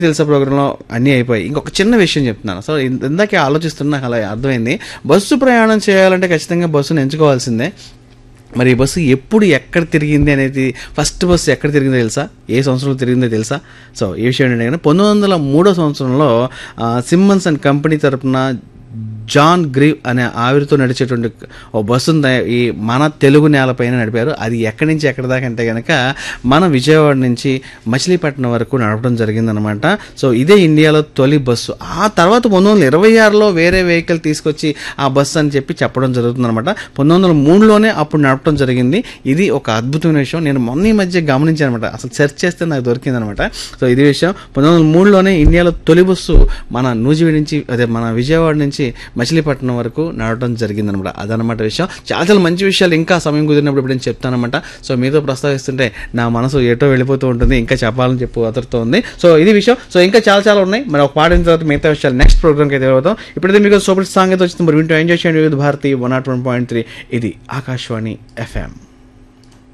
తెలుసా ప్రోగ్రాంలో అన్నీ అయిపోయి ఇంకొక చిన్న విషయం చెప్తున్నాను సో ఇం- ఇందాకే ఆలోచిస్తున్నా నాకు అలా అర్థమైంది బస్సు ప్రయాణం చేయాలంటే ఖచ్చితంగా బస్సును ఎంచుకోవాల్సిందే మరి ఈ బస్సు ఎప్పుడు ఎక్కడ తిరిగింది అనేది ఫస్ట్ బస్సు ఎక్కడ తిరిగిందో తెలుసా ఏ సంవత్సరంలో తిరిగిందో తెలుసా సో ఈ విషయం ఏంటంటే కనుక పంతొమ్మిది వందల మూడో సంవత్సరంలో ఆ, సిమ్మన్స్ అండ్ కంపెనీ తరపున జాన్ గ్రీవ్ అనే ఆవిరితో నడిచేటువంటి ఓ బస్సును తయ- ఈ మన తెలుగు నేలపైన నడిపారు అది ఎక్కడి నుంచి ఎక్కడి దాకా అంటే కనుక మన విజయవాడ నుంచి మచిలీపట్నం వరకు నడపడం జరిగిందనమాట సో ఇదే ఇండియాలో తొలి బస్సు ఆ తర్వాత పంతొమ్మిది వందల ఇరవై ఆరులో వేరే వెహికల్ తీసుకొచ్చి ఆ బస్సు అని చెప్పి చెప్పడం జరుగుతుందన్నమాట పంతొమ్మిది వందల మూడులోనే అప్పుడు నడపడం జరిగింది ఇది ఒక అద్భుతమైన విషయం నేను మొన్న ఈ మధ్య గమనించాను అనమాట అసలు సెర్చ్ చేస్తే నాకు దొరికిందనమాట సో ఇది విషయం పంతొమ్మిది వందల మూడులోనే ఇండియాలో తొలి బస్సు మన నూజివీడి నుంచి అదే మన విజయవాడ నుంచి మచిలీపట్నం వరకు నడవడం జరిగిందనమాట అదనమాట విషయం చాలా చాలా మంచి విషయాలు ఇంకా సమయం కుదిరినప్పుడు ఇప్పుడు నేను చెప్తానమాట సో మీతో ప్రస్తావిస్తుంటే నా మనసు ఎటో వెళ్ళిపోతూ ఉంటుంది ఇంకా చెప్పాలని చెప్పు అతడితో ఉంది సో ఇది విషయం సో ఇంకా చాలా చాలా ఉన్నాయి మరి ఒక పాడిన తర్వాత మిగతా విషయాలు నెక్స్ట్ ప్రోగ్రామ్కి అయితే వెళ్తాం ఇప్పుడైతే మీకు సూపర్ సాంగ్ అయితే వచ్చింది మరి వింటూ ఎంజాయ్ చేయండి Vividh Bharati one naught one point three ఇది ఆకాశవాణి ఎఫ్ఎం